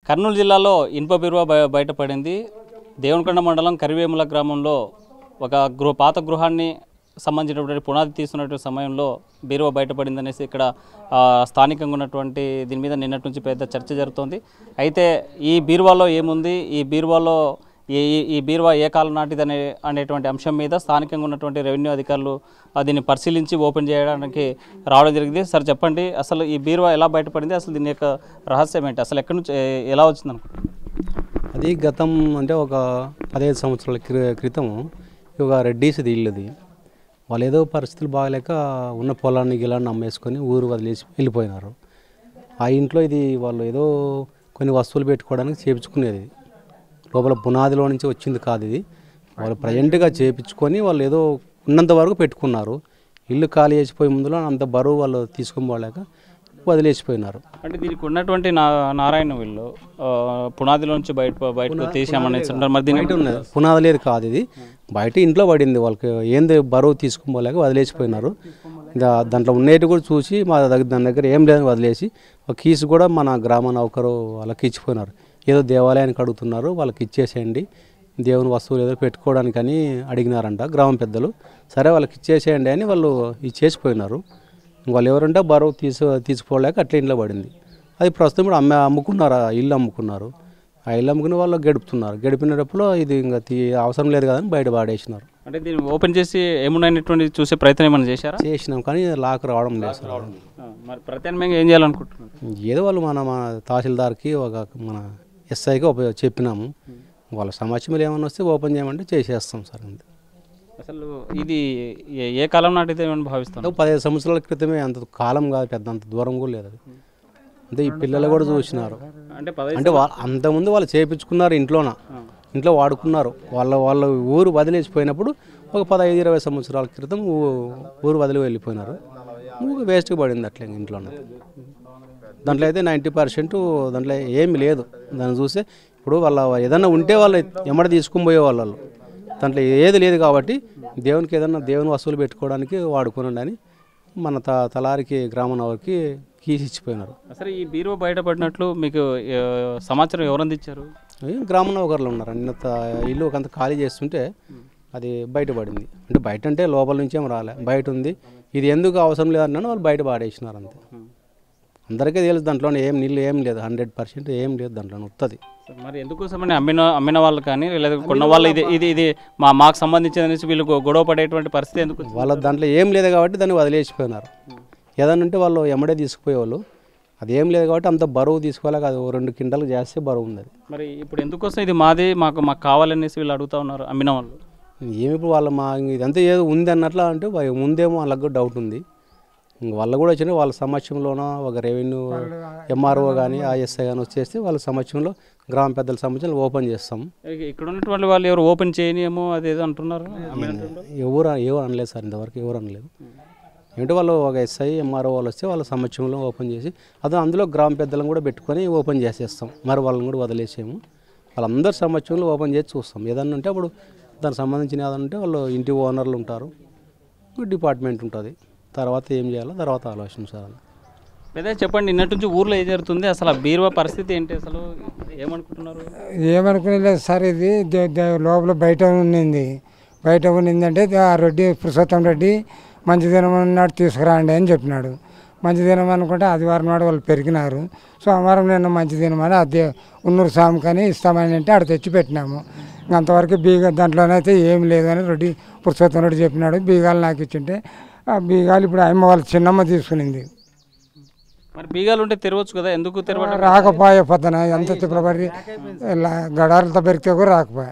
కర్నూలు జిల్లాలో ఇనుప బిరువ బయ- బయటపడింది దేవునికొండ మండలం కరివేముల గ్రామంలో ఒక గృహ పాత గృహాన్ని సంబంధించినటువంటి పునాది తీస్తున్నటువంటి సమయంలో బీరువా బయటపడింది అనేసి ఇక్కడ ఆ, స్థానికంగా ఉన్నటువంటి దీని మీద నిన్నటి నుంచి పెద్ద చర్చ జరుగుతోంది అయితే ఈ బీరువాలో ఏముంది ఈ బీరువాలో ఈ ఈ- ఈ బీరువా ఏ కాలం నాటిది అనే అనేటువంటి అంశం మీద స్థానికంగా ఉన్నటువంటి రెవెన్యూ అధికారులు ఆ, దీన్ని పరిశీలించి ఓపెన్ చేయడానికి రావడం జరిగింది సార్ చెప్పండి అసలు ఈ బీరువా ఎలా బయటపడింది అసలు దీని యొక్క రహస్యం ఏంటి అసలు ఎక్కడి నుంచి ఏ- ఎలా వచ్చింది అనుకుంటున్నారు అది గతం అంటే ఒక పదిహేను సంవత్సరాల క్రి- క్రితం ఒక రెడ్డీస్ది ఇల్లుది వాళ్ళు ఏదో పరిస్థితులు బాగలేక ఉన్న పొలాన్ని గిలాన్ని అమ్మేసుకొని ఊరు వదిలేసి వెళ్ళిపోయినారు ఆ ఇంట్లో ఇది వాళ్ళు ఏదో కొన్ని వస్తువులు పెట్టుకోవడానికి చేపించుకునేది లోపల పునాదిలో నుంచి వచ్చింది కాదు ఇది వాళ్ళు ప్రజెంట్గా చేపించుకొని వాళ్ళు ఏదో ఉన్నంత వరకు పెట్టుకున్నారు ఇల్లు ఖాళీ చేసిపోయే ముందులో అంత బరువు వాళ్ళు తీసుకొని పోలేక వదిలేసిపోయినారు అంటే దీనికి ఉన్నటువంటి నా నారాయణ వీళ్ళు ఆ, పునాదిలోంచి బయట బయట తీసామని అంటారు మరి దీని బయట ఉన్నది పునాది లేదు కాదు ఇది బయట ఇంట్లో పడింది వాళ్ళకి ఏంది బరువు తీసుకోలేక వదిలేసిపోయినారు ఇంకా దాంట్లో ఉన్నట్టు కూడా చూసి మా దగ్గర దాని దగ్గర ఏం లేదని వదిలేసి ఒక కీసు కూడా మన గ్రామ నౌకరు వాళ్ళకి ఇచ్చిపోయినారు ఏదో దేవాలయానికి అడుగుతున్నారు వాళ్ళకి ఇచ్చేసేయండి దేవుని వస్తువులు ఏదో పెట్టుకోవడానికని అడిగినారంట గ్రామ పెద్దలు సరే వాళ్ళకి ఇచ్చేసేయండి అని వాళ్ళు ఇచ్చేసిపోయినారు వాళ్ళు ఎవరంటే బరువు తీసు తీసుకోలేక అట్లా ఇంట్లో పడింది అది ప్రస్తుతం ఇప్పుడు అమ్మే అమ్ముకున్నారు ఆ ఇల్లు అమ్ముకున్నారు ఆ ఇల్లు అమ్ముకుని వాళ్ళు గడుపుతున్నారు గడిపినప్పుడు ఇది ఇంకా తీ అవసరం లేదు కదని బయట పాడేసినారు అంటే దీన్ని ఓపెన్ చేసి ఏమున్నాయనేటువంటి చూసే ప్రయత్నం ఏమైనా చేశారా చేసినాం కానీ లాక్ రావడం లేదు సార్ ఆ, మరి ప్రత్యామ్నాయంగా ఏం చేయాలనుకుంటున్నారు ఏదో వాళ్ళు మన మన తహసీల్దార్కి ఒక మన ఎస్ఐకి ఉప చెప్పినాము వాళ్ళ సమాచారం ఏమైనా వస్తే ఓపెన్ చేయమంటే చేసేస్తాం సార్ అంతే అసలు ఇది ఏ- ఏ కాలం నాటిది ఏమని భావిస్తాను అంటే పదిహేను సంవత్సరాల క్రితమే అంత కాలం కాదు పెద్ద అంత దూరం కూడా లేదు అది అంటే ఈ పిల్లలు కూడా చూసినారు అంటే పదహైదు అంటే వాళ్ళ అంతకుముందు వాళ్ళు చేపించుకున్నారు ఇంట్లోన ఇంట్లో వాడుకున్నారు వాళ్ళ వాళ్ళ ఊరు వదిలేసిపోయినప్పుడు ఒక పదహైదు ఇరవై సంవత్సరాల క్రితం ఊ- ఊరు వదిలి వెళ్ళిపోయినారు ఊరు వేస్ట్గా పడింది అట్లా ఇంట్లోనే దాంట్లో అయితే నైంటీ పర్సెంట్ దాంట్లో ఏమి లేదు దాన్ని చూస్తే ఇప్పుడు వాళ్ళ ఏదన్నా ఉంటే వాళ్ళు ఎమ్మడ తీసుకుని పోయేవాళ్ళు వాళ్ళు దాంట్లో ఏది లేదు కాబట్టి దేవునికి ఏదన్నా దేవుని వస్తువులు పెట్టుకోవడానికి వాడుకునండి అని మన త తలారికి గ్రామనవరికి కీసి ఇచ్చిపోయినారు అసలు ఈ బీరువా బయటపడినట్లు మీకు ఆ, సమాచారం ఎవరు అందించారు ఏం గ్రామంలో ఒకరు ఉన్నారు నిన్న త- ఇల్లు ఒకంత ఖాళీ చేస్తుంటే అది బయటపడింది అంటే బయట అంటే లోపల నుంచి ఏం రాలే బయట ఉంది ఇది ఎందుకు అవసరం లేదన్నాను వాళ్ళు బయట పాడేసినారు అంతే అందరికీ తెలుసు దాంట్లో ఏం నీళ్ళు ఏం లేదు హండ్రెడ్ పర్సెంట్ ఏం లేదు దాంట్లో ఉత్తది సార్, మరి ఎందుకోసమని అమ్మిన అమ్మిన వాళ్ళు కానీ లేదా కొన్న వాళ్ళు ఇది ఇది ఇది మా మాకు సంబంధించిన అనేసి వీళ్ళు గొ- గొడవ పడేటువంటి పరిస్థితి ఎందుకు వచ్చింది? వాళ్ళ దాంట్లో ఏం లేదు కాబట్టి దాన్ని వదిలేసిపోయినారు ఏదన్నా ఉంటే వాళ్ళు ఎమ్మడే తీసుకుపోయేవాళ్ళు అది ఏం లేదు కాబట్టి అంత బరువు తీసుకోవాలి అది ఓ రెండు కింటాలు చేస్తే బరువు ఉంది అది మరి ఇప్పుడు ఎందుకోసం ఇది మాది మాకు మాకు కావాలనేసి వీళ్ళు అడుగుతా ఉన్నారు అమ్మిన వాళ్ళు ఏమి ఇప్పుడు వాళ్ళ మా ఇదంతా ఏదో ఉంది అన్నట్లా అంటే వా- ముందేమో వాళ్ళకు కూడా డౌట్ ఉంది ఇంక వాళ్ళు కూడా వచ్చిన వాళ్ళ సమక్షంలోన ఒక రెవెన్యూ ఎంఆర్ఓ కానీ ఐఎస్ఐ కానీ వచ్చేస్తే వాళ్ళ సమక్షంలో గ్రామ పెద్దల సమక్షంలో ఓపెన్ చేస్తాం ఇక- ఇక్కడ ఉన్నటువంటి వాళ్ళు ఎవరు ఓపెన్ చేయనియేమో అదేదో అంటున్నారు అమ్మినట్టు. ఎవరు ఎవరు అనలేదు సార్ ఇంతవరకు ఎవరు అనలేదు ఏంటో వాళ్ళు ఒక ఎస్ఐ ఎంఆర్ఓ వాళ్ళు వస్తే వాళ్ళ సమక్షంలో ఓపెన్ చేసి అదే అందులో గ్రామ పెద్దలను కూడా పెట్టుకొని ఓపెన్ చేసేస్తాం మరి వాళ్ళని కూడా వదిలేసాము వాళ్ళందరి సమక్షంలో ఓపెన్ చేసి చూస్తాం ఏదన్నా ఉంటే అప్పుడు దానికి సంబంధించిన ఏదన్నా ఉంటే వాళ్ళు ఇంటి ఓనర్లు ఉంటారు డిపార్ట్మెంట్ ఉంటుంది తర్వాత ఏం చేయాలో తర్వాత ఆలోచించాలి పెద్ద చెప్పండి నిన్నటి నుంచి ఊర్లో ఏం జరుగుతుంది అసలు ఆ బీరువా పరిస్థితి ఏంటి అసలు ఏమనుకుంటున్నారు ఏమనుకునేలేదు సార్ ఇది దే- దే- లోపల బయట ఉన్నింది బయట ఉన్నిందంటే ఆ రెడ్డి పురుషోత్తం రెడ్డి మంచిదినం నాడు తీసుకురండి అని చెప్పినాడు మంచిదినం అనుకుంటే ఆదివారం నాడు వాళ్ళు పెరిగినారు సోమవారం నిన్న మంచిదినం అని అదే ఉన్నూరు సాముకని ఇస్తామని అంటే ఆడ తెచ్చి పెట్టినాము ఇంక అంతవరకు బీగ దాంట్లోనైతే ఏం లేదు అని రెడ్డి పురుషోత్తం రెడ్డి చెప్పినాడు బీగాలు నాకు ఇచ్చింటే ఆ బీగాలు ఇప్పుడు అమ్మ వాళ్ళ చిన్నమ్మ తీసుకునింది మరి బీగాలు ఉంటే తెరవచ్చు కదా ఎందుకు తెరవడం రాకపోయే పొద్దున ఎంత తిప్పలబడి ఇలా గడాలతో పెరిగితే కూడా రాకపోయా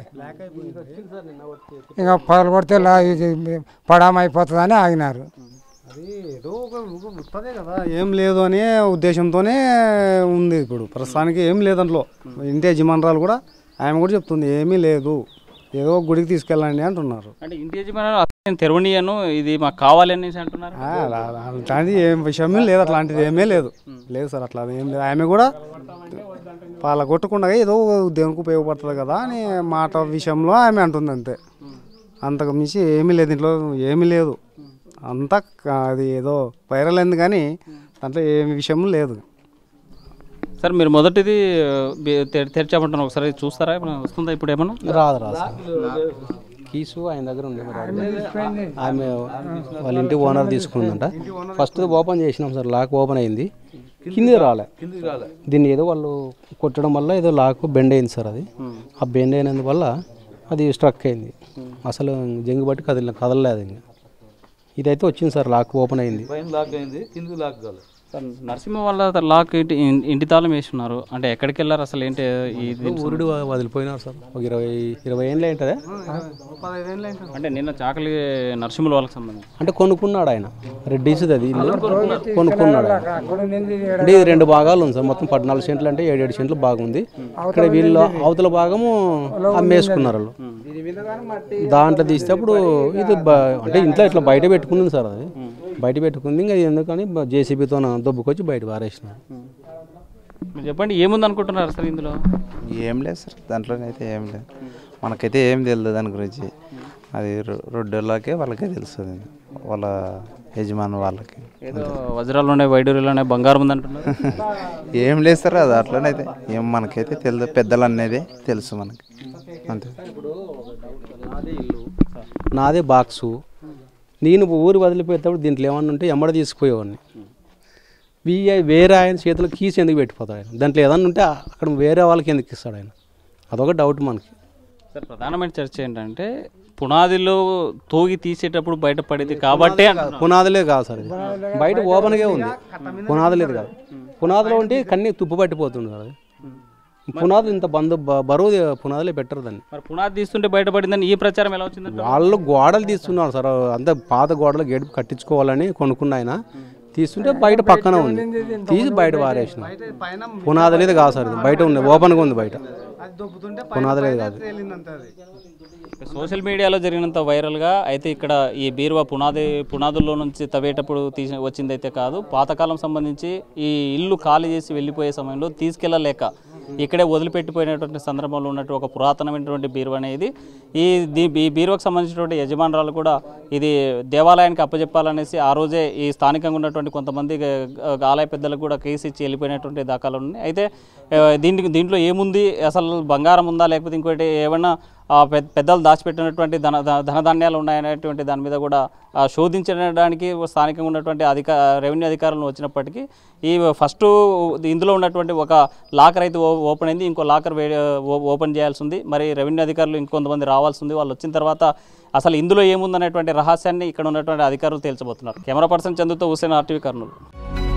ఇంకా పగలు కొడితే లా- ఇది పడామ అయిపోతుందని ఆగినారు అది ఏదో ఒక వస్తుంది కదా ఏం లేదు అనే ఉద్దేశంతోనే ఉంది ఇప్పుడు ప్రస్తుతానికి ఏం లేదు అందులో ఇంటి యజమానురాలు కూడా ఆమె కూడా చెప్తుంది ఏమీ లేదు ఏదో ఒక గుడికి తీసుకెళ్ళండి అంటున్నారు అంటే ఇంటి యజమానులు అసలు నేను తెరవనీయను ఇది మాకు కావాలి అనేసి అంటున్నారు ఆ, అలా- అలా- అలాంటిది ఏం విషయమే లేదు అట్లాంటిది ఏమీ లేదు లేదు సార్ అట్లా ఏం లేదు ఆమె కూడా పాల కొట్టకుండా ఏదో దేవునికి ఉపయోగపడుతుంది కదా అని మాట విషయంలో ఆమె అంటుంది అంతే అంతకు మించి ఏమీ లేదు ఇంట్లో ఏమీ లేదు అంతా క- అది ఏదో వైరల్ అయింది కానీ దాంట్లో ఏమి విషయం లేదు సార్ మీరు మొదటిది బి- తె- తెరిచామంటున్నారు ఒకసారి చూస్తారా ఏమైనా వస్తుందా ఇప్పుడు ఏమన్నా రాదు రాదు సార్ కీసు ఆయన దగ్గర ఉండే మరి అది. ఆమె వాళ్ళ ఇంటి ఓనర్ తీసుకుందంట ఫస్ట్ ఓపెన్ చేసినాం సార్ లాక్ ఓపెన్ అయింది కింది రాలే దీన్ని ఏదో వాళ్ళు కొట్టడం వల్ల ఏదో లాక్ బెండ్ అయింది సార్ అది ఆ బెండ్ అయినందువల్ల అది స్ట్రక్ అయింది అసలు జంగు బట్టి కదిలి కదలలేదు ఇంకా ఇదైతే వచ్చింది సార్ లాక్ ఓపెన్ అయింది సార్ నరసింహ వాళ్ళ లాక్ ఇంటి ఇంటి తాళం వేసి ఉన్నారు అంటే ఎక్కడికి వెళ్ళారు అసలు ఏంటి ఇది ఊరుడు వదిలిపోయినారు సార్ ఒక ఇరవై ఇరవై ఏళ్ళు ఏంటదే అంటే నిన్న చాకలి నరసింహుల వాళ్ళకి సంబంధించి అంటే కొనుక్కున్నాడు ఆయన రెడ్డిస్ది అది ఇల్లు కొనుక్కున్నాడు ఆయన. అక్కడ ఉంది అంటే ఇది రెండు భాగాలు ఉంది సార్ మొత్తం పద్నాలుగు సెంట్లు అంటే ఏడు ఏడు సెంట్లు బాగుంది ఇక్కడ వీళ్ళు అవతల భాగము అమ్మేసుకున్నారు వాళ్ళు దాంట్లో తీసేటప్పుడు ఇది బ- అంటే ఇంట్లో ఇట్లా బయట పెట్టుకుంది సార్ అది బయట పెట్టుకుంది ఇంకా ఇది ఎందుకని జేసీబీతో దొబ్బుకొచ్చి బయట పారేసినారు మీరు చెప్పండి ఏముంది అనుకుంటున్నారు సార్ ఇందులో ఏం లేదు సార్ దాంట్లోనైతే ఏం లేదు మనకైతే ఏం తెలియదు దాని గురించి అది రొ- రొడ్డోళ్ళకే వాళ్ళకే తెలుస్తుంది వాళ్ళ యజమాని వాళ్ళకి ఏదో వజ్రాలు ఉన్నాయి వైడూరులు ఉన్నాయి బంగారం ఉంది అంటున్నారు ఏం లేదు సార్ అది అట్లనైతే ఏం మనకైతే తెలియదు పెద్దలు అనేది తెలుసు మనకి అంతే నాదే బాక్సు నేను ఊరు వదిలిపోయేటప్పుడు దీంట్లో ఏమన్నా ఉంటే ఎమ్మడ తీసుకుపోయేవాడిని వీఐ వేరే ఆయన చేతిలో కీస్ ఎందుకు పెట్టిపోతాడు ఆయన దాంట్లో ఏదన్నా ఉంటే అక్కడ వేరే వాళ్ళకి ఎందుకు ఇస్తాడు ఆయన అదొక డౌట్ మనకి సార్ ప్రధానమైన చర్చ ఏంటంటే పునాదిలో తోగి తీసేటప్పుడు బయటపడేది కాబట్టే పునాదులే కాదు సార్ ఇది బయట ఓపెన్గా ఉంది పునాదులేదు కాదు పునాదులో ఉంటే కన్నీ తుప్పు పట్టిపోతుంది కదా పునాదులు ఇంత బంధు బ- బరువు పునాదులే పెట్టరు దాన్ని మరి పునాది తీస్తుంటే బయటపడిందని ఈ ప్రచారం ఎలా వచ్చిందంటే వాళ్ళు గోడలు తీస్తున్నారు సార్ అంత పాత గోడలు గేటు కట్టించుకోవాలని కొనుక్కున్న ఆయన తీస్తుంటే బయట పక్కన ఉంది తీసి బయట పారేసిన పునాదులేదు కాదు సార్ ఇది బయట ఉంది ఓపెన్గా ఉంది బయట పునాదులేదు కాదు సోషల్ మీడియాలో జరిగినంత వైరల్గా అయితే ఇక్కడ ఈ బీరువా పునాది పునాదుల్లో నుంచి తవ్వేటప్పుడు తీసి వచ్చిందైతే కాదు పాతకాలం సంబంధించి ఈ ఇల్లు ఖాళీ చేసి వెళ్ళిపోయే సమయంలో తీసుకెళ్ళలేక ఇక్కడే వదిలిపెట్టిపోయినటువంటి సందర్భంలో ఉన్నటువంటి ఒక పురాతనమైనటువంటి బీరువా అనేది ఈ దీ ఈ బీరువాకు సంబంధించినటువంటి యజమానురాలు కూడా ఇది దేవాలయానికి అప్పచెప్పాలనేసి ఆ రోజే ఈ స్థానికంగా ఉన్నటువంటి కొంతమంది గ- ఆలయ పెద్దలకు కూడా కేసు ఇచ్చి వెళ్ళిపోయినటువంటి దాఖలు ఉన్నాయి అయితే ఆ, దీనికి దీంట్లో ఏముంది అసలు బంగారం ఉందా లేకపోతే ఇంకోటి ఏమన్నా ఆ, పెద్ద పెద్దలు దాచిపెట్టినటువంటి ధన ధన- ధనధాన్యాలు ఉన్నాయనేటువంటి దాని మీద కూడా ఆ, శోధించడానికి స్థానికంగా ఉన్నటువంటి అధిక రెవెన్యూ అధికారులు వచ్చినప్పటికీ ఈ ఫస్ట్ ఇందులో ఉన్నటువంటి ఒక లాకర్ అయితే ఓ- ఓపెన్ అయింది ఇంకో లాకర్ వే ఓ- ఓపెన్ చేయాల్సి ఉంది మరి రెవెన్యూ అధికారులు ఇంకొంతమంది రావాల్సి ఉంది వాళ్ళు వచ్చిన తర్వాత అసలు ఇందులో ఏముందనేటువంటి రహస్యాన్ని ఇక్కడ ఉన్నటువంటి అధికారులు తేల్చబోతున్నారు కెమెరా పర్సన్ చందుతో హుసేన్ ఆర్టీవీ కర్నూలు